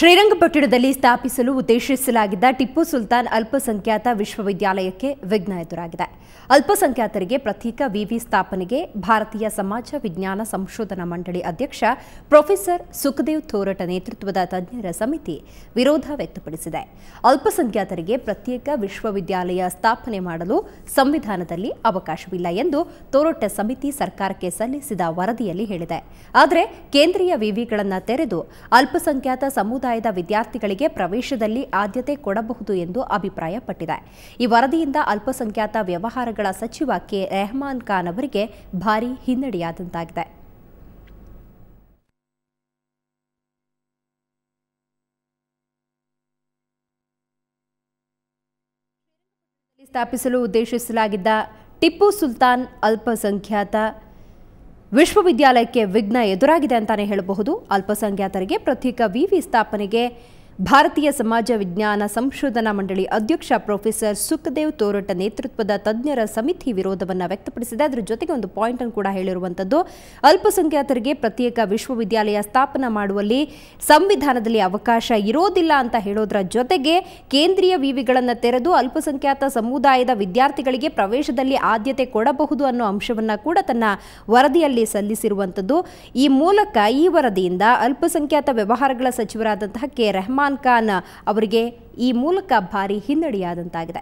ಶ್ರೀರಂಗಪಟ್ಟಣದಲ್ಲಿ ಸ್ಥಾಪಿಸಲು ಉದ್ದೇಶಿಸಲಾಗಿದ್ದ ಟಿಪ್ಪು ಸುಲ್ತಾನ್ ಅಲ್ಪಸಂಖ್ಯಾತ ವಿಶ್ವವಿದ್ಯಾಲಯಕ್ಕೆ ವಿಘ್ನ ಎದುರಾಗಿದೆ ಅಲ್ಪಸಂಖ್ಯಾತರಿಗೆ ಪ್ರತ್ಯೇಕ ವಿವಿ ಸ್ಥಾಪನೆಗೆ ಭಾರತೀಯ ಸಮಾಜ ವಿಜ್ಞಾನ ಸಂಶೋಧನಾ ಮಂಡಳಿ ಅಧ್ಯಕ್ಷ ಪ್ರೊಫೆಸರ್ ಸುಖದೇವ್ ಥೋರಟ ನೇತೃತ್ವದ ತಜ್ಞರ ಸಮಿತಿ ವಿರೋಧ ವ್ಯಕ್ತಪಡಿಸಿದೆ ಅಲ್ಪಸಂಖ್ಯಾತರಿಗೆ ಪ್ರತ್ಯೇಕ ವಿಶ್ವವಿದ್ಯಾಲಯ ಸ್ಥಾಪನೆ ಮಾಡಲು ಸಂವಿಧಾನದಲ್ಲಿ ಅವಕಾಶವಿಲ್ಲ ಎಂದು ತೋರಟ ಸಮಿತಿ ಸರ್ಕಾರಕ್ಕೆ ಸಲ್ಲಿಸಿದ ವರದಿಯಲ್ಲಿ ಹೇಳಿದೆ ಆದರೆ ಕೇಂದ್ರೀಯ ವಿವಿಗಳನ್ನು ತೆರೆದು ಅಲ್ಪಸಂಖ್ಯಾತ ಸಮುದಾಯದ ವಿದ್ಯಾರ್ಥಿಗಳಿಗೆ ಪ್ರವೇಶದಲ್ಲಿ ಆದ್ಯತೆ ಕೊಡಬಹುದು ಎಂದು ಅಭಿಪ್ರಾಯಪಟ್ಟಿದೆ ಈ ವರದಿಯಿಂದ ಅಲ್ಪಸಂಖ್ಯಾತ ವ್ಯವಹಾರಗಳ ಸಚಿವ ಕೆ ರೆಹಮಾನ್ ಖಾನ್ ಅವರಿಗೆ ಭಾರೀ ಹಿನ್ನಡೆಯಾದಂತಾಗಿದೆ ಸ್ಥಾಪಿಸಲು ಉದ್ದೇಶಿಸಲಾಗಿದ್ದ ಟಿಪ್ಪು ಸುಲ್ತಾನ್ ಅಲ್ಪಸಂಖ್ಯಾತ ವಿಶ್ವವಿದ್ಯಾಲಯಕ್ಕೆ ವಿಘ್ನ ಎದುರಾಗಿದೆ ಅಂತಾನೆ ಹೇಳಬಹುದು ಅಲ್ಪಸಂಖ್ಯಾತರಿಗೆ ಪ್ರತ್ಯೇಕ ವಿವಿ ಸ್ಥಾಪನೆಗೆ ಭಾರತೀಯ ಸಮಾಜ ವಿಜ್ಞಾನ ಸಂಶೋಧನಾ ಮಂಡಳಿ ಅಧ್ಯಕ್ಷ ಪ್ರೊಫೆಸರ್ ಸುಖದೇವ್ ತೋರಟ ನೇತೃತ್ವದ ತಜ್ಞರ ಸಮಿತಿ ವಿರೋಧವನ್ನು ವ್ಯಕ್ತಪಡಿಸಿದೆ ಅದರ ಜೊತೆಗೆ ಒಂದು ಪಾಯಿಂಟ್ ಅನ್ನು ಕೂಡ ಹೇಳಿರುವಂಥದ್ದು ಅಲ್ಪಸಂಖ್ಯಾತರಿಗೆ ಪ್ರತ್ಯೇಕ ವಿಶ್ವವಿದ್ಯಾಲಯ ಸ್ಥಾಪನೆ ಮಾಡುವಲ್ಲಿ ಸಂವಿಧಾನದಲ್ಲಿ ಅವಕಾಶ ಇರೋದಿಲ್ಲ ಅಂತ ಹೇಳೋದರ ಜೊತೆಗೆ ಕೇಂದ್ರೀಯ ವಿವಿಗಳನ್ನು ತೆರೆದು ಅಲ್ಪಸಂಖ್ಯಾತ ಸಮುದಾಯದ ವಿದ್ಯಾರ್ಥಿಗಳಿಗೆ ಪ್ರವೇಶದಲ್ಲಿ ಆದ್ಯತೆ ಕೊಡಬಹುದು ಅನ್ನೋ ಅಂಶವನ್ನ ಕೂಡ ತನ್ನ ವರದಿಯಲ್ಲಿ ಸಲ್ಲಿಸಿರುವಂಥದ್ದು ಈ ಮೂಲಕ ಈ ವರದಿಯಿಂದ ಅಲ್ಪಸಂಖ್ಯಾತ ವ್ಯವಹಾರಗಳ ಸಚಿವರಾದಂತಹ ಕೆ ರೆಹಮಾನ್ ಖಾನ್ ಅವರಿಗೆ ಈ ಮೂಲಕ ಭಾರಿ ಹಿನ್ನಡೆಯಾದಂತಾಗಿದೆ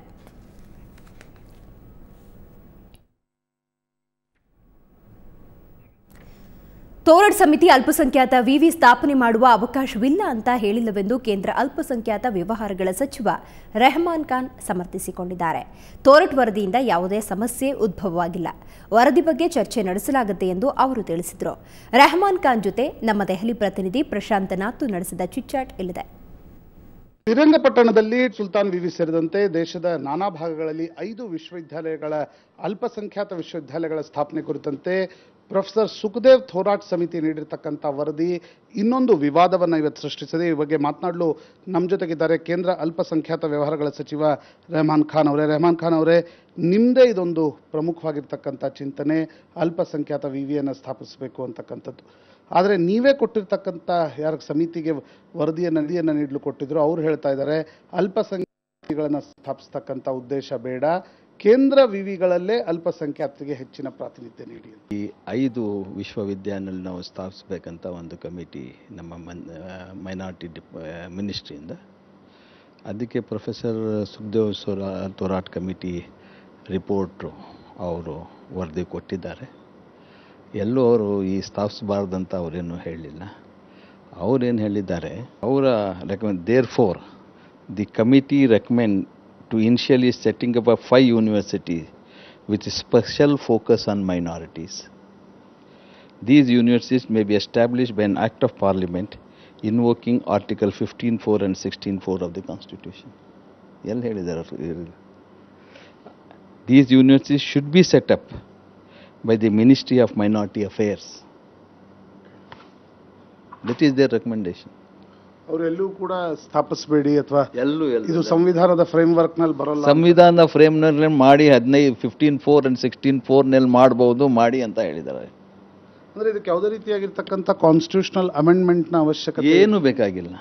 ತೋರಡ್ ಸಮಿತಿ ಅಲ್ಪಸಂಖ್ಯಾತ ವಿವಿ ಸ್ಥಾಪನೆ ಮಾಡುವ ಅವಕಾಶವಿಲ್ಲ ಅಂತ ಹೇಳಿಲ್ಲವೆಂದು ಕೇಂದ್ರ ಅಲ್ಪಸಂಖ್ಯಾತ ವ್ಯವಹಾರಗಳ ಸಚಿವ ರೆಹಮಾನ್ ಖಾನ್ ಸಮರ್ಥಿಸಿಕೊಂಡಿದ್ದಾರೆ ತೋರಟ್ ವರದಿಯಿಂದ ಯಾವುದೇ ಸಮಸ್ಯೆ ಉದ್ಭವವಾಗಿಲ್ಲ ವರದಿ ಬಗ್ಗೆ ಚರ್ಚೆ ನಡೆಸಲಾಗುತ್ತೆ ಎಂದು ಅವರು ತಿಳಿಸಿದರು ರೆಹಮಾನ್ ಖಾನ್ ಜೊತೆ ನಮ್ಮ ದೆಹಲಿ ಪ್ರತಿನಿಧಿ ಪ್ರಶಾಂತ್ ನಾತು ನಡೆಸಿದ ಚಿಟ್ಚಾಟ್ ಇಲ್ಲಿದೆ ಶ್ರೀರಂಗಪಟ್ಟಣದಲ್ಲಿ ಸುಲ್ತಾನ್ ವಿವಿ ಸೇರಿದಂತೆ ದೇಶದ ನಾನಾ ಭಾಗಗಳಲ್ಲಿ ಐದು ವಿಶ್ವವಿದ್ಯಾಲಯಗಳ ಅಲ್ಪಸಂಖ್ಯಾತ ವಿಶ್ವವಿದ್ಯಾಲಯಗಳ ಸ್ಥಾಪನೆ ಕುರಿತಂತೆ ಪ್ರೊಫೆಸರ್ ಸುಖದೇವ್ ಥೋರಾಟ್ ಸಮಿತಿ ನೀಡಿರ್ತಕ್ಕಂಥ ವರದಿ ಇನ್ನೊಂದು ವಿವಾದವನ್ನು ಇವತ್ತು ಸೃಷ್ಟಿಸಿದೆ ಈ ಬಗ್ಗೆ ಮಾತನಾಡಲು ನಮ್ಮ ಜೊತೆಗಿದ್ದಾರೆ ಕೇಂದ್ರ ಅಲ್ಪಸಂಖ್ಯಾತ ವ್ಯವಹಾರಗಳ ಸಚಿವ ರೆಹಮಾನ್ ಖಾನ್ ಅವರೇ ರೆಹಮಾನ್ ಖಾನ್ ಅವರೇ ನಿಮ್ಮದೇ ಇದೊಂದು ಪ್ರಮುಖವಾಗಿರ್ತಕ್ಕಂಥ ಚಿಂತನೆ ಅಲ್ಪಸಂಖ್ಯಾತ ವಿವಿಯನ್ನು ಸ್ಥಾಪಿಸಬೇಕು ಅಂತಕ್ಕಂಥದ್ದು ಆದರೆ ನೀವೇ ಕೊಟ್ಟಿರ್ತಕ್ಕಂಥ ಯಾರ ಸಮಿತಿಗೆ ವರದಿಯನ್ನು ನಿಧಿಯನ್ನು ನೀಡಲು ಕೊಟ್ಟಿದ್ರು ಅವ್ರು ಹೇಳ್ತಾ ಇದ್ದಾರೆ ಅಲ್ಪಸಂಖ್ಯಾತಗಳನ್ನು ಸ್ಥಾಪಿಸ್ತಕ್ಕಂಥ ಉದ್ದೇಶ ಬೇಡ ಕೇಂದ್ರ ವಿವಿಗಳಲ್ಲೇ ಅಲ್ಪಸಂಖ್ಯಾತರಿಗೆ ಹೆಚ್ಚಿನ ಪ್ರಾತಿನಿಧ್ಯ ನೀಡಿ ಈ ಐದು ವಿಶ್ವವಿದ್ಯಾಲಯ ನಾವು ಸ್ಥಾಪಿಸ್ಬೇಕಂತ ಒಂದು ಕಮಿಟಿ ನಮ್ಮ ಮನ್ ಮೈನಾರಿಟಿ ಡಿಪ್ ಮಿನಿಸ್ಟ್ರಿಯಿಂದ ಅದಕ್ಕೆ ಪ್ರೊಫೆಸರ್ ಸುಖದೇವ್ ಸೊರ ತೋರಾಟ್ ಕಮಿಟಿ ರಿಪೋರ್ಟ್ರು ಅವರು ವರದಿ ಕೊಟ್ಟಿದ್ದಾರೆ ಎಲ್ಲೂ ಅವರು ಈ ಸ್ಥಾಪಿಸಬಾರ್ದಂತ ಅವರೇನು ಹೇಳಲಿಲ್ಲ ಅವರೇನು ಹೇಳಿದ್ದಾರೆ ಅವರ recommend therefore the committee recommend to initially setting up a five universities with special focus on minorities. These universities may be established by an act of parliament invoking Article 15.4 and 16.4 of the Constitution. ಎಲ್ಲಿ ಹೇಳಿದ್ದಾರೆ These universities should be set up by the Ministry of Minority Affairs. That is their recommendation. ಅವರೆಲ್ಲೂ ಕೂಡ ಸ್ಥಾಪಿಸಬೇಡಿ ಅಥವಾ ಎಲ್ಲೂ ಇದು ಸಂವಿಧಾನದ framework ನಲ್ಲಿ ಬರೋಲ್ಲ ಸಂವಿಧಾನದ ಫ್ರೇಮ್ನಲ್ಲಿ ಮಾಡಿ ಹದಿನೈದು ಫಿಫ್ಟೀನ್ ಫೋರ್ ಅಂಡ್ ಸಿಕ್ಸ್ಟೀನ್ ಫೋರ್ನಲ್ಲಿ ಮಾಡ್ಬೋದು ಮಾಡಿ ಅಂತ ಹೇಳಿದ್ದಾರೆ ಅಂದ್ರೆ ಇದಕ್ಕೆ ಯಾವುದೇ ರೀತಿಯಾಗಿರ್ತಕ್ಕಂಥ ಕಾನ್ಸ್ಟಿಟ್ಯೂಷನಲ್ ಅಮೆಂಡ್ಮೆಂಟ್ ನ ಅವಶ್ಯಕತೆ ಏನು ಬೇಕಾಗಿಲ್ಲ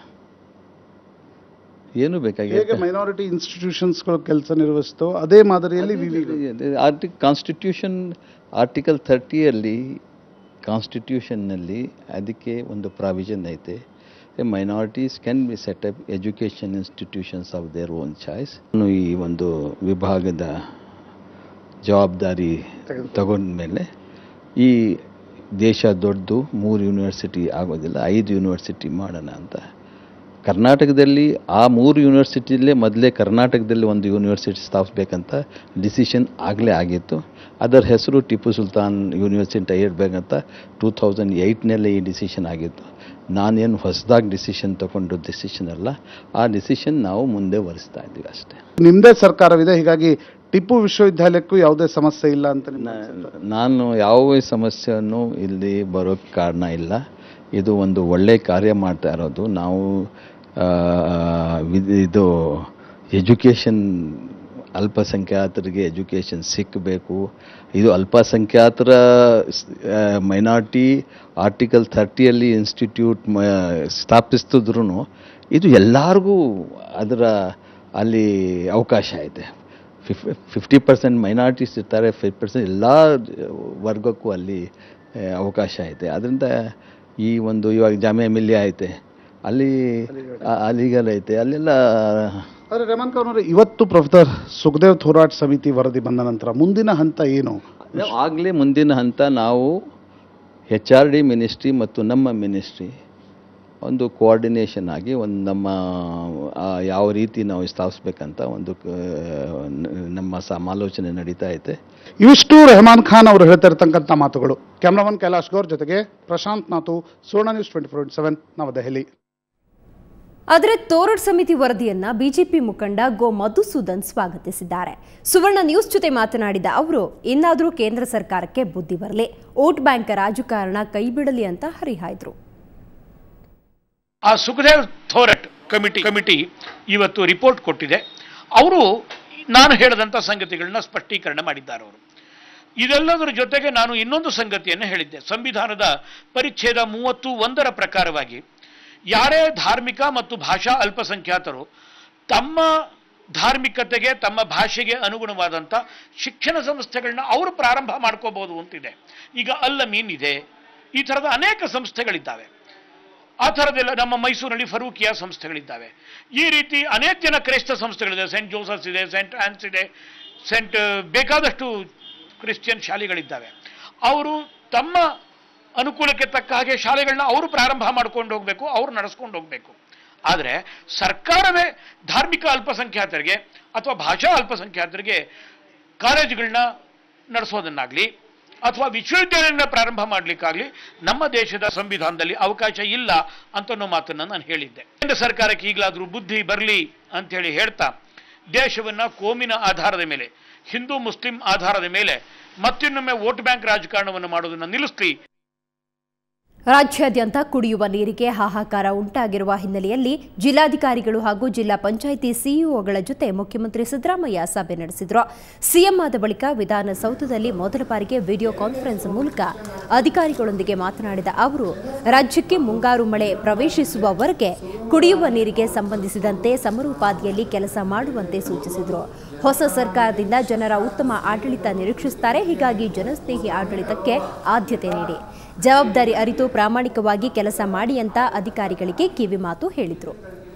ಏನು ಹೇಗೆ ಬೇಕಾಗಿಲ್ಲ ಮೈನಾರಿಟಿ ಇನ್ಸ್ಟಿಟ್ಯೂಷನ್ಸ್ಗಳು ಕೆಲಸ ನಿರ್ವಹಿಸ್ತೋ ಅದೇ ಮಾದರಿಯಲ್ಲಿ ವಿವಿ ಆರ್ಟಿ ಕಾನ್ಸ್ಟಿಟ್ಯೂಷನ್ ಆರ್ಟಿಕಲ್ ಥರ್ಟಿಯಲ್ಲಿ ಕಾನ್ಸ್ಟಿಟ್ಯೂಷನ್ನಲ್ಲಿ ಅದಕ್ಕೆ ಒಂದು ಪ್ರಾವಿಷನ್ ಐತೆ minorities can be set up education institutions of their own choice ನಾನು ಈ ಒಂದು ವಿಭಾಗದ ಜವಾಬ್ದಾರಿ ತಗೊಂಡ್ಮೇಲೆ ಈ ದೇಶ ದೊಡ್ಡದು ಮೂರು ಯೂನಿವರ್ಸಿಟಿ ಆಗೋದಿಲ್ಲ ಐದು ಯೂನಿವರ್ಸಿಟಿ ಮಾಡೋಣ ಅಂತ ಕರ್ನಾಟಕದಲ್ಲಿ ಆ ಮೂರು ಯೂನಿವರ್ಸಿಟಿಯಲ್ಲೇ ಮೊದಲೇ ಕರ್ನಾಟಕದಲ್ಲಿ ಒಂದು ಯೂನಿವರ್ಸಿಟಿ ಸ್ಥಾಪಿಸ್ಬೇಕಂತ ಡಿಸಿಷನ್ ಆಗಲೇ ಆಗಿತ್ತು ಅದರ ಹೆಸರು ಟಿಪ್ಪು ಸುಲ್ತಾನ್ ಯೂನಿವರ್ಸಿಟಿ ಇಡಬೇಕಂತ ಟೂ ತೌಸಂಡ್ ಏಯ್ಟ್ನಲ್ಲೇ ಈ ಡಿಸಿಷನ್ ಆಗಿತ್ತು ನಾನೇನು ಹೊಸದಾಗಿ ಡಿಸಿಷನ್ ತಗೊಂಡು ಡಿಸಿಷನ್ ಅಲ್ಲ ಆ ಡಿಸಿಷನ್ ನಾವು ಮುಂದೆ ವರಿಸ್ತಾ ಇದ್ದೀವಿ ಅಷ್ಟೇ ನಿಮ್ದೇ ಸರ್ಕಾರವಿದೆ ಹೀಗಾಗಿ ಟಿಪ್ಪು ವಿಶ್ವವಿದ್ಯಾಲಯಕ್ಕೂ ಯಾವುದೇ ಸಮಸ್ಯೆ ಇಲ್ಲ ಅಂತ ನಿಮ್ಮ ನಾ- ನಾನು ಯಾವ ಸಮಸ್ಯೆಯನ್ನು ಇಲ್ಲಿ ಬರೋಕ್ಕೆ ಕಾರಣ ಇಲ್ಲ ಇದು ಒಂದು ಒಳ್ಳೆ ಕಾರ್ಯ ಮಾಡ್ತಾ ಇರೋದು ನಾವು ಆ, ವಿದ್- ಇದು ಎಜುಕೇಷನ್ ಅಲ್ಪಸಂಖ್ಯಾತರಿಗೆ ಎಜುಕೇಷನ್ ಸಿಕ್ಕಬೇಕು ಇದು ಅಲ್ಪಸಂಖ್ಯಾತರ ಮೈನಾರಿಟಿ ಆರ್ಟಿಕಲ್ ಥರ್ಟಿಯಲ್ಲಿ ಇನ್ಸ್ಟಿಟ್ಯೂಟ್ ಸ್ಥಾಪಿಸ್ತಿದ್ರು ಇದು ಎಲ್ಲರಿಗೂ ಅದರ ಅಲ್ಲಿ ಅವಕಾಶ ಇದೆ ಫಿಫ್ ಫಿಫ್ಟಿ ಪರ್ಸೆಂಟ್ ಮೈನಾರಿಟೀಸ್ ಇರ್ತಾರೆ ಫಿಫ್ಟಿ ಪರ್ಸೆಂಟ್ ಎಲ್ಲ ವರ್ಗಕ್ಕೂ ಅಲ್ಲಿ ಆ, ಅವಕಾಶ ಐತೆ ಅದರಿಂದ ಈ ಒಂದು ಇವಾಗ ಜಾಮಿಯಾ ಮಿಲಿಯಾ ಐತೆ ಅಲ್ಲಿ ಆ- ಅಲಿಗಲ್ ಐತೆ ಅಲ್ಲೆಲ್ಲ ಆದರೆ ರೇಮಂತ್ ಅವರೇ ಇವತ್ತು ಪ್ರೊಫೆಸರ್ ಸುಖದೇವ್ ಥೋರಾಟ್ ಸಮಿತಿ ವರದಿ ಬಂದ ನಂತರ ಮುಂದಿನ ಹಂತ ಏನು ಆಗಲೇ ಮುಂದಿನ ಹಂತ ನಾವು ಹೆಚ್ ಆರ್ ಡಿ ಮಿನಿಸ್ಟ್ರಿ ಮತ್ತು ನಮ್ಮ ಮಿನಿಸ್ಟ್ರಿ ಒಂದು ಕೋಆರ್ಡಿನೇಷನ್ ಆಗಿ ಒಂದು ನಮ್ಮ ಆ, ಯಾವ ರೀತಿ ನಾವು ಸ್ಥಾಪಿಸ್ಬೇಕಂತ ಒಂದು ಕ- ನ- ನಮ್ಮ ಸಮಾಲೋಚನೆ ನಡೀತಾ ಐತೆ ಇವಿಷ್ಟು ರೆಹಮಾನ್ ಖಾನ್ ಅವರು ಹೇಳ್ತಾ ಇರತಕ್ಕಂಥ ಮಾತುಗಳು ಕ್ಯಾಮ್ರಾಮನ್ ಕೈಲಾಶ್ ಗೌರ್ ಜೊತೆಗೆ Prashant Nathu Suvarna news twenty four seven Navadehali ಆದರೆ ತೋರಡ್ ಸಮಿತಿ ವರದಿಯನ್ನ ಬಿಜೆಪಿ ಮುಖಂಡ ಗೋ ಮಧುಸೂದನ್ ಸ್ವಾಗತಿಸಿದ್ದಾರೆ ಸುವರ್ಣ ನ್ಯೂಸ್ ಜೊತೆ ಮಾತನಾಡಿದ ಅವರು ಇನ್ನಾದರೂ ಕೇಂದ್ರ ಸರ್ಕಾರಕ್ಕೆ ಬುದ್ಧಿ ಬರಲಿ ವೋಟ್ ಬ್ಯಾಂಕ್ ರಾಜಕಾರಣ ಕೈಬಿಡಲಿ ಅಂತ ಹರಿಹಾಯ್ದ್ರು ಆ ಸುಖದೇವ್ ಥೋರಟ್ ಕಮಿಟಿ ಕಮಿಟಿ ಇವತ್ತು ರಿಪೋರ್ಟ್ ಕೊಟ್ಟಿದೆ ಅವರು ನಾನು ಹೇಳಿದಂಥ ಸಂಗತಿಗಳನ್ನ ಸ್ಪಷ್ಟೀಕರಣ ಮಾಡಿದ್ದಾರೆ ಅವರು ಇದೆಲ್ಲದರ ಜೊತೆಗೆ ನಾನು ಇನ್ನೊಂದು ಸಂಗತಿಯನ್ನು ಹೇಳಿದ್ದೆ ಸಂವಿಧಾನದ ಪರಿಚ್ಛೇದ ಮೂವತ್ತು ಒಂದರ ಪ್ರಕಾರವಾಗಿ ಯಾರೇ ಧಾರ್ಮಿಕ ಮತ್ತು ಭಾಷಾ ಅಲ್ಪಸಂಖ್ಯಾತರು ತಮ್ಮ ಧಾರ್ಮಿಕತೆಗೆ ತಮ್ಮ ಭಾಷೆಗೆ ಅನುಗುಣವಾದಂಥ ಶಿಕ್ಷಣ ಸಂಸ್ಥೆಗಳನ್ನ ಅವರು ಪ್ರಾರಂಭ ಮಾಡ್ಕೋಬಹುದು ಅಂತಿದೆ ಈಗ ಅಲ್ಲಮೀನ್ ಇದೆ ಈ ಥರದ ಅನೇಕ ಸಂಸ್ಥೆಗಳಿದ್ದಾವೆ ಆ ಥರದ್ದೆಲ್ಲ ನಮ್ಮ ಮೈಸೂರಿನಲ್ಲಿ ಫರೂಕಿಯಾ ಸಂಸ್ಥೆಗಳಿದ್ದಾವೆ ಈ ರೀತಿ ಅನೇಕ ಜನ ಕ್ರೈಸ್ತ ಸಂಸ್ಥೆಗಳಿದೆ ಸೆಂಟ್ ಜೋಸಫ್ಸ್ ಇದೆ ಸೆಂಟ್ ಆನ್ಸ್ ಇದೆ ಸೆಂಟ್ ಬೇಕಾದಷ್ಟು ಕ್ರಿಶ್ಚಿಯನ್ ಶಾಲೆಗಳಿದ್ದಾವೆ ಅವರು ತಮ್ಮ ಅನುಕೂಲಕ್ಕೆ ತಕ್ಕ ಹಾಗೆ ಶಾಲೆಗಳನ್ನ ಅವರು ಪ್ರಾರಂಭ ಮಾಡ್ಕೊಂಡು ಹೋಗಬೇಕು ಅವರು ನಡೆಸ್ಕೊಂಡು ಹೋಗಬೇಕು ಆದರೆ ಸರ್ಕಾರವೇ ಧಾರ್ಮಿಕ ಅಲ್ಪಸಂಖ್ಯಾತರಿಗೆ ಅಥವಾ ಭಾಷಾ ಅಲ್ಪಸಂಖ್ಯಾತರಿಗೆ ಕಾಲೇಜುಗಳನ್ನ ನಡೆಸೋದನ್ನಾಗಲಿ ಅಥವಾ ವಿಶ್ವವಿದ್ಯಾಲಯಗಳನ್ನ ಪ್ರಾರಂಭ ಮಾಡಲಿಕ್ಕಾಗಲಿ ನಮ್ಮ ದೇಶದ ಸಂವಿಧಾನದಲ್ಲಿ ಅವಕಾಶ ಇಲ್ಲ ಅಂತನ್ನೋ ಮಾತನ್ನು ನಾನು ಹೇಳಿದ್ದೆ ಕೇಂದ್ರ ಸರ್ಕಾರಕ್ಕೆ ಈಗಲಾದರೂ ಬುದ್ಧಿ ಬರಲಿ ಅಂಥೇಳಿ ಹೇಳ್ತಾ ದೇಶವನ್ನ ಕೋಮಿನ ಆಧಾರದ ಮೇಲೆ ಹಿಂದೂ ಮುಸ್ಲಿಂ ಆಧಾರದ ಮೇಲೆ ಮತ್ತಿನ್ನೊಮ್ಮೆ ವೋಟ್ ಬ್ಯಾಂಕ್ ರಾಜಕಾರಣವನ್ನು ಮಾಡೋದನ್ನು ನಿಲ್ಲಿಸ್ಲಿ ರಾಜ್ಯಾದ್ಯಂತ ಕುಡಿಯುವ ನೀರಿಗೆ ಹಾಹಾಕಾರ ಉಂಟಾಗಿರುವ ಹಿನ್ನೆಲೆಯಲ್ಲಿ ಜಿಲ್ಲಾಧಿಕಾರಿಗಳು ಹಾಗೂ ಜಿಲ್ಲಾ ಪಂಚಾಯಿತಿ ಸಿಇಒಗಳ ಜೊತೆ ಮುಖ್ಯಮಂತ್ರಿ ಸಿದ್ದರಾಮಯ್ಯ ಸಭೆ ನಡೆಸಿದರು ಸಿಎಂ ಆದ ಬಳಿಕ ವಿಧಾನಸೌಧದಲ್ಲಿ ಮೊದಲ ಬಾರಿಗೆ ವಿಡಿಯೋ ಕಾನ್ಫರೆನ್ಸ್ ಮೂಲಕ ಅಧಿಕಾರಿಗಳೊಂದಿಗೆ ಮಾತನಾಡಿದ ಅವರು ರಾಜ್ಯಕ್ಕೆ ಮುಂಗಾರು ಮಳೆ ಪ್ರವೇಶಿಸುವವರೆಗೆ ಕುಡಿಯುವ ನೀರಿಗೆ ಸಂಬಂಧಿಸಿದಂತೆ ಸಮರೋಪಾದಿಯಲ್ಲಿ ಕೆಲಸ ಮಾಡುವಂತೆ ಸೂಚಿಸಿದರು ಹೊಸ ಸರ್ಕಾರದಿಂದ ಜನರ ಉತ್ತಮ ಆಡಳಿತ ನಿರೀಕ್ಷಿಸುತ್ತಾರೆ ಹೀಗಾಗಿ ಜನಸ್ನೇಹಿ ಆಡಳಿತಕ್ಕೆ ಆದ್ಯತೆ ನೀಡಿ ಜವಾಬ್ದಾರಿ ಅರಿತು ಪ್ರಾಮಾಣಿಕವಾಗಿ ಕೆಲಸ ಮಾಡಿ ಅಂತ ಅಧಿಕಾರಿಗಳಿಗೆ ಕಿವಿಮಾತು ಹೇಳಿದರು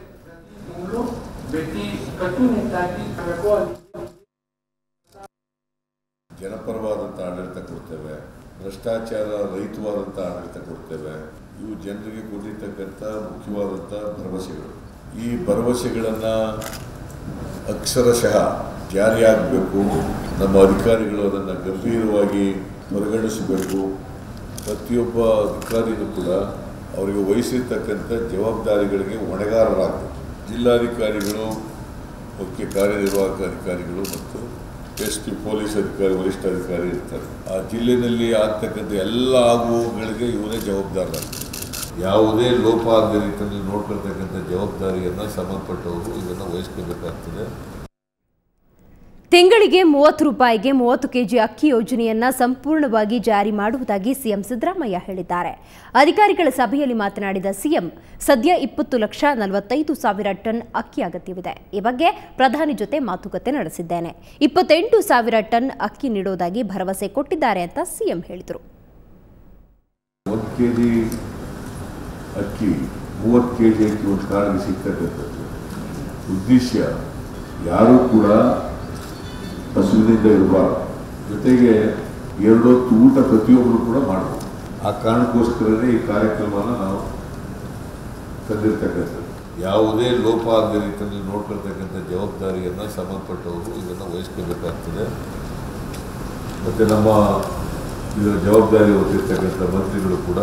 ಜನಪರವಾದಂಥ ಆಡಳಿತ ಕೊಡ್ತೇವೆ ಭ್ರಷ್ಟಾಚಾರ ರಹಿತವಾದಂಥ ಆಡಳಿತ ಕೊಡ್ತೇವೆ ಇವು ಜನರಿಗೆ ಕೊಟ್ಟಿರ್ತಕ್ಕಂಥ ಮುಖ್ಯವಾದಂಥ ಭರವಸೆಗಳು ಈ ಭರವಸೆಗಳನ್ನು ಅಕ್ಷರಶಃ ಜಾರಿಯಾಗಬೇಕು ನಮ್ಮ ಅಧಿಕಾರಿಗಳು ಅದನ್ನು ಗಂಭೀರವಾಗಿ ಪರಿಗಣಿಸಬೇಕು ಪ್ರತಿಯೊಬ್ಬ ಅಧಿಕಾರಿಯೂ ಕೂಡ ಅವರಿಗೆ ವಹಿಸಿರ್ತಕ್ಕಂಥ ಜವಾಬ್ದಾರಿಗಳಿಗೆ ಹೊಣೆಗಾರರಾಗಬೇಕು ಜಿಲ್ಲಾಧಿಕಾರಿಗಳು ಮುಖ್ಯ ಕಾರ್ಯನಿರ್ವಾಹಕ ಅಧಿಕಾರಿಗಳು ಮತ್ತು ಎಸ್ ಪಿ ಪೊಲೀಸ್ ಅಧಿಕಾರಿ ವರಿಷ್ಠ ಅಧಿಕಾರಿ ಇರ್ತಾರೆ ಆ ಜಿಲ್ಲೆಯಲ್ಲಿ ಆಗ್ತಕ್ಕಂಥ ಎಲ್ಲ ಆಗುವಗಳಿಗೆ ಇವರೇ ಜವಾಬ್ದಾರರಾಗ್ತಾರೆ ಯಾವುದೇ ಲೋಪ ಆಗದ ರೀತಿಯಲ್ಲಿ ನೋಡ್ಕೊಳ್ತಕ್ಕಂಥ ಜವಾಬ್ದಾರಿಯನ್ನು ಸಂಬಂಧಪಟ್ಟವರು ಇದನ್ನು ವಹಿಸ್ಕೋಬೇಕಾಗ್ತದೆ ತಿಂಗಳಿಗೆ ಮೂವತ್ತು ರೂಪಾಯಿಗೆ ಮೂವತ್ತು ಕೆಜಿ ಅಕ್ಕಿ ಯೋಜನೆಯನ್ನ ಸಂಪೂರ್ಣವಾಗಿ ಜಾರಿ ಮಾಡುವುದಾಗಿ ಸಿಎಂ ಸಿದ್ದರಾಮಯ್ಯ ಹೇಳಿದ್ದಾರೆ ಅಧಿಕಾರಿಗಳ ಸಭೆಯಲ್ಲಿ ಮಾತನಾಡಿದ ಸಿಎಂ ಸದ್ಯ ಇಪ್ಪತ್ತು ಲಕ್ಷ ನಲವತ್ತೈದು ಸಾವಿರ ಟನ್ ಅಕ್ಕಿ ಅಗತ್ಯವಿದೆ ಈ ಬಗ್ಗೆ ಪ್ರಧಾನಿ ಜೊತೆ ಮಾತುಕತೆ ನಡೆಸಿದ್ದೇನೆ ಇಪ್ಪತ್ತೆಂಟು ಸಾವಿರ ಟನ್ ಅಕ್ಕಿ ನೀಡುವುದಾಗಿ ಭರವಸೆ ಕೊಟ್ಟಿದ್ದಾರೆ ಅಂತ ಸಿಎಂ ಹೇಳಿದರು ಒಂದು ಕೆ ಜಿ ಅಕ್ಕಿ ಮೂವತ್ತು ಕೆ ಜಿ ಅಕ್ಕಿ ಒಂದು ಕಾಳಿಗೆ ಸಿಗ್ತಕ್ಕಂಥದ್ದು ಉದ್ದೇಶ ಯಾರೂ ಕೂಡ ಹಸುವಿನಿಂದ ಇರಬಾರ್ದು ಜೊತೆಗೆ ಎರಡು ಹೊತ್ತು ಊಟ ಪ್ರತಿಯೊಬ್ಬರು ಕೂಡ ಮಾಡಬೇಕು ಆ ಕಾರಣಕ್ಕೋಸ್ಕರನೇ ಈ ಕಾರ್ಯಕ್ರಮನ ನಾವು ತಂದಿರ್ತಕ್ಕಂಥದ್ದು ಯಾವುದೇ ಲೋಪ ಆಗದ ರೀತಿಯಲ್ಲಿ ನೋಡ್ಕೊಳ್ತಕ್ಕಂಥ ಜವಾಬ್ದಾರಿಯನ್ನು ಸಂಬಂಧಪಟ್ಟವರು ಇದನ್ನು ವಹಿಸ್ಕೋಬೇಕಾಗ್ತದೆ ಮತ್ತು ನಮ್ಮ ಇದರ ಜವಾಬ್ದಾರಿ ಹೊತ್ತಿರ್ತಕ್ಕಂಥ ಮಂತ್ರಿಗಳು ಕೂಡ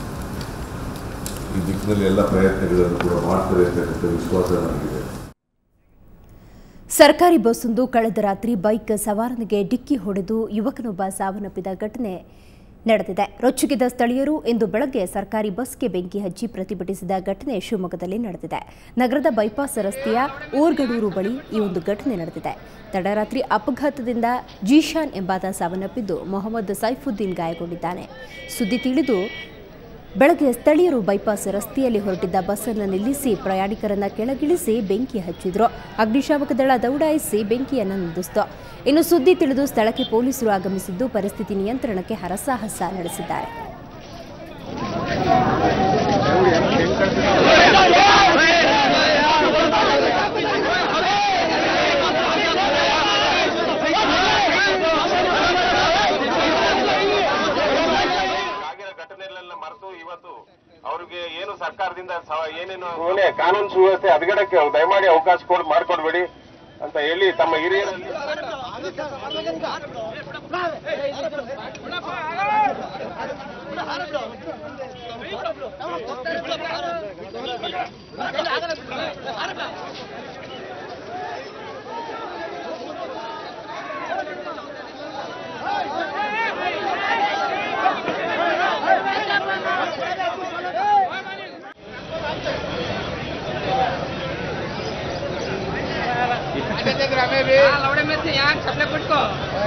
ಈ ದಿಕ್ಕಿನಲ್ಲಿ ಎಲ್ಲ ಪ್ರಯತ್ನಗಳನ್ನು ಕೂಡ ಮಾಡ್ತಾರೆ ಅಂತಕ್ಕಂಥ ವಿಶ್ವಾಸ ನನಗಿದೆ ಸರ್ಕಾರಿ ಬಸ್ಸೊಂದು ಕಳೆದ ರಾತ್ರಿ ಬೈಕ್ ಸವಾರನಿಗೆ ಡಿಕ್ಕಿ ಹೊಡೆದು ಯುವಕನೊಬ್ಬ ಸಾವನ್ನಪ್ಪಿದ ಘಟನೆ ನಡೆದಿದೆ ರೊಚ್ಚಿಗೆದ್ದ ಸ್ಥಳೀಯರು ಇಂದು ಬೆಳಗ್ಗೆ ಸರ್ಕಾರಿ ಬಸ್ಗೆ ಬೆಂಕಿ ಹಚ್ಚಿ ಪ್ರತಿಭಟಿಸಿದ ಘಟನೆ ಶಿವಮೊಗ್ಗದಲ್ಲಿ ನಡೆದಿದೆ ನಗರದ ಬೈಪಾಸ್ ರಸ್ತೆಯ ಊರ್ಗಡೂರು ಬಳಿ ಈ ಒಂದು ಘಟನೆ ನಡೆದಿದೆ ತಡರಾತ್ರಿ ಅಪಘಾತದಿಂದ ಜೀಶಾನ್ ಎಂಬಾತ ಸಾವನ್ನಪ್ಪಿದ್ದು ಮೊಹಮ್ಮದ್ ಸೈಫುದ್ದೀನ್ ಗಾಯಗೊಂಡಿದ್ದಾನೆ ಸುದ್ದಿ ತಿಳಿದು ಬೆಳಗ್ಗೆ ಸ್ಥಳೀಯರು ಬೈಪಾಸ್ ರಸ್ತೆಯಲ್ಲಿ ಹೊರಟಿದ್ದ ಬಸ್ಸನ್ನು ನಿಲ್ಲಿಸಿ ಪ್ರಯಾಣಿಕರನ್ನ ಕೆಳಗಿಳಿಸಿ ಬೆಂಕಿ ಹಚ್ಚಿದ್ರು ಅಗ್ನಿಶಾಮಕ ದಳ ದೌಡಾಯಿಸಿ ಬೆಂಕಿಯನ್ನು ನಂದಿಸಿತು ಇನ್ನು ಸುದ್ದಿ ತಿಳಿದು ಸ್ಥಳಕ್ಕೆ ಪೊಲೀಸರು ಆಗಮಿಸಿದ್ದು ಪರಿಸ್ಥಿತಿ ನಿಯಂತ್ರಣಕ್ಕೆ ಹರಸಾಹಸ ನಡೆಸಿದ್ದಾರೆ ಆಗಿರೋ ಘಟನೆಗಳನ್ನ ಮರೆತು ಇವತ್ತು ಅವ್ರಿಗೆ ಏನು ಸರ್ಕಾರದಿಂದ ಸ- ಏನೇನು ಏನೇ ಕಾನೂನು ಸುವ್ಯವಸ್ಥೆ ಹದಗೆಡಕ್ಕೆ ದಯಮಾಡಿ ಅವಕಾಶ ಕೊಡ್ ಮಾಡ್ಕೊಡ್ಬೇಡಿ ಅಂತ ಹೇಳಿ ತಮ್ಮ ಹಿರಿಯರಲ್ಲಿ लवड़े में से यहाँ छपले पुटको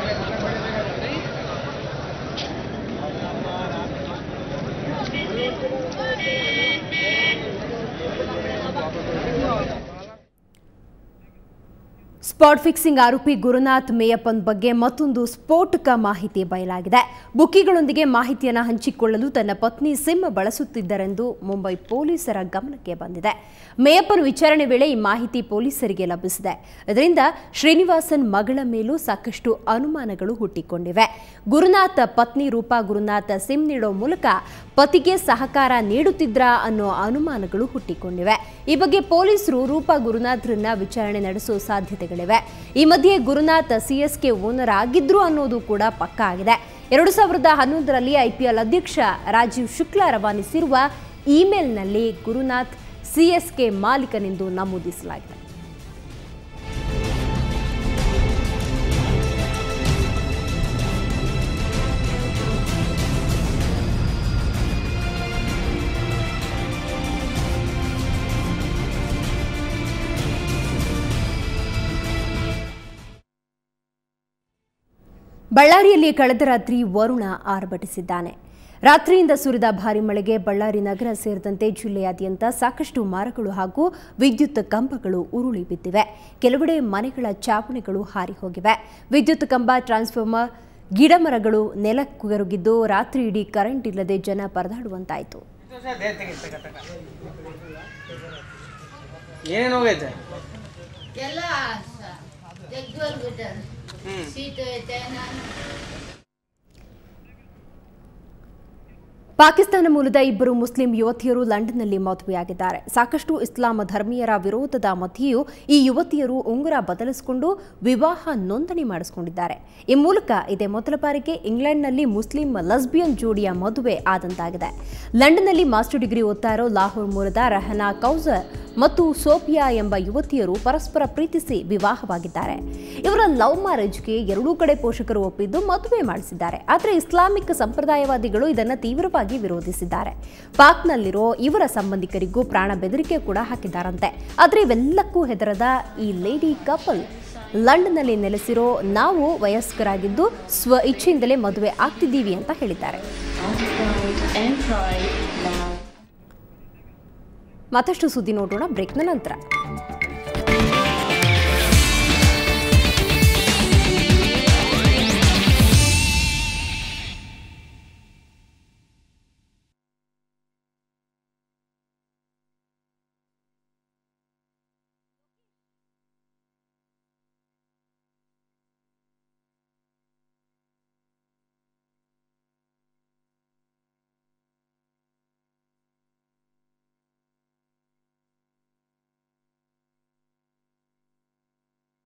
ಸ್ಪಾಟ್ ಫಿಕ್ಸಿಂಗ್ ಆರೋಪಿ ಗುರುನಾಥ್ ಮೇಯಪ್ಪನ್ ಬಗ್ಗೆ ಮತ್ತೊಂದು ಸ್ಫೋಟಕ ಮಾಹಿತಿ ಬಯಲಾಗಿದೆ ಬುಕ್ಕಿಗಳೊಂದಿಗೆ ಮಾಹಿತಿಯನ್ನು ಹಂಚಿಕೊಳ್ಳಲು ತನ್ನ ಪತ್ನಿ ಸಿಮ್ ಬಳಸುತ್ತಿದ್ದರೆಂದು ಮುಂಬೈ ಪೊಲೀಸರ ಗಮನಕ್ಕೆ ಬಂದಿದೆ ಮೇಯಪ್ಪನ್ ವಿಚಾರಣೆ ವೇಳೆ ಈ ಮಾಹಿತಿ ಪೊಲೀಸರಿಗೆ ಲಭಿಸಿದೆ ಇದರಿಂದ ಶ್ರೀನಿವಾಸನ್ ಮಗಳ ಮೇಲೂ ಸಾಕಷ್ಟು ಅನುಮಾನಗಳು ಹುಟ್ಟಿಕೊಂಡಿವೆ ಗುರುನಾಥ್ ಪತ್ನಿ ರೂಪಾ ಗುರುನಾಥ್ ಸಿಮ್ ನೀಡೋ ಮೂಲಕ ಪತಿಗೆ ಸಹಕಾರ ನೀಡುತ್ತಿದ್ರಾ ಅನ್ನೋ ಅನುಮಾನಗಳು ಹುಟ್ಟಿಕೊಂಡಿವೆ ಈ ಬಗ್ಗೆ ಪೊಲೀಸರು ರೂಪಾ ಗುರುನಾಥ್ರನ್ನ ವಿಚಾರಣೆ ನಡೆಸುವ ಸಾಧ್ಯತೆಗಳಿವೆ ಈ ಮಧ್ಯೆ ಗುರುನಾಥ್ ಸಿಎಸ್ಕೆ ಓನರ್ ಆಗಿದ್ರು ಅನ್ನೋದು ಕೂಡ ಪಕ್ಕಾ ಆಗಿದೆ ಎರಡು ಸಾವಿರದ ಹನ್ನೊಂದರಲ್ಲಿ ಐಪಿಎಲ್ ಅಧ್ಯಕ್ಷ ರಾಜೀವ್ ಶುಕ್ಲಾ ರವಾನಿಸಿರುವ ಇಮೇಲ್ನಲ್ಲಿ ಗುರುನಾಥ್ ಸಿಎಸ್ಕೆ ಮಾಲೀಕನೆಂದು ನಮೂದಿಸಲಾಗಿದೆ ಬಳ್ಳಾರಿಯಲ್ಲಿ ಕಳೆದ ರಾತ್ರಿ ವರುಣ ಆರ್ಭಟಿಸಿದ್ದಾನೆ ರಾತ್ರಿಯಿಂದ ಸುರಿದ ಭಾರಿ ಮಳೆಗೆ ಬಳ್ಳಾರಿ ನಗರ ಸೇರಿದಂತೆ ಜಿಲ್ಲೆಯಾದ್ಯಂತ ಸಾಕಷ್ಟು ಮರಗಳು ಹಾಗೂ ವಿದ್ಯುತ್ ಕಂಬಗಳು ಉರುಳಿ ಬಿದ್ದಿವೆ ಕೆಲವೆಡೆ ಮನೆಗಳ ಚಾವಣಿಗಳು ಹಾರಿ ಹೋಗಿವೆ ವಿದ್ಯುತ್ ಕಂಬ ಟ್ರಾನ್ಸ್ಫಾರ್ಮರ್ ಗಿಡಮರಗಳು ನೆಲಕ್ಕುಗರುಗಿದ್ದು ರಾತ್ರಿ ಇಡೀ ಕರೆಂಟ್ ಇಲ್ಲದೆ ಜನ ಪರದಾಡುವಂತಾಯಿತು ಏನೇನು ಹೋಗೈತೆ ಎಲ್ಲ ಜಗ್ಗುವಲ್ ಬಿಟ್ಟಾರೆ ಸೀಟ್ ಐತೆ ನಾನು ಪಾಕಿಸ್ತಾನ ಮೂಲದ ಇಬ್ಬರು ಮುಸ್ಲಿಂ ಯುವತಿಯರು ಲಂಡನ್ನಲ್ಲಿ ಮದುವೆಯಾಗಿದ್ದಾರೆ ಸಾಕಷ್ಟು ಇಸ್ಲಾಂ ಧರ್ಮೀಯರ ವಿರೋಧದ ಮಧ್ಯೆಯೂ ಈ ಯುವತಿಯರು ಉಂಗುರ ಬದಲಿಸಿಕೊಂಡು ವಿವಾಹ ನೋಂದಣಿ ಮಾಡಿಸಿಕೊಂಡಿದ್ದಾರೆ ಈ ಮೂಲಕ ಇದೇ ಮೊದಲ ಬಾರಿಗೆ ಇಂಗ್ಲೆಂಡ್ನಲ್ಲಿ ಮುಸ್ಲಿಂ ಲಸ್ಬಿಯನ್ ಜೋಡಿಯ ಮದುವೆ ಆದಂತಾಗಿದೆ ಲಂಡನ್ನಲ್ಲಿ ಮಾಸ್ಟರ್ ಡಿಗ್ರಿ ಓದ್ತಾ ಇರೋ ಲಾಹೋರ್ ಮೂಲದ ರಹನಾ ಕೌಸರ್ ಮತ್ತು ಸೋಫಿಯಾ ಎಂಬ ಯುವತಿಯರು ಪರಸ್ಪರ ಪ್ರೀತಿಸಿ ವಿವಾಹವಾಗಿದ್ದಾರೆ ಇವರ ಲವ್ ಮ್ಯಾರೇಜ್ಗೆ ಎರಡೂ ಕಡೆ ಪೋಷಕರು ಒಪ್ಪಿದ್ದು ಮದುವೆ ಮಾಡಿಸಿದ್ದಾರೆ ಆದರೆ ಇಸ್ಲಾಮಿಕ್ ಸಂಪ್ರದಾಯವಾದಿಗಳು ಇದನ್ನು ತೀವ್ರವಾಗಿ ವಿರೋಧಿಸಿದ್ದಾರೆ ಪಾಕ್ನಲ್ಲಿರೋ ಇವರ ಸಂಬಂಧಿಕರಿಗೂ ಪ್ರಾಣ ಬೆದರಿಕೆ ಕೂಡ ಹಾಕಿದ್ದಾರಂತೆ ಆದರೆ ಇವೆಲ್ಲಕ್ಕೂ ಹೆದರದ ಈ ಲೇಡಿ ಕಪಲ್ ಲಂಡನ್ನಲ್ಲಿ ನೆಲೆಸಿರೋ ನಾವು ವಯಸ್ಕರಾಗಿದ್ದು ಸ್ವ ಇಚ್ಛೆಯಿಂದಲೇ ಮದುವೆ ಆಗ್ತಿದ್ದೀವಿ ಅಂತ ಹೇಳಿದ್ದಾರೆ and pride now. ಮತ್ತಷ್ಟು ಸುದ್ದಿ ನೋಡೋಣ ಬ್ರೇಕ್ನ ನಂತರ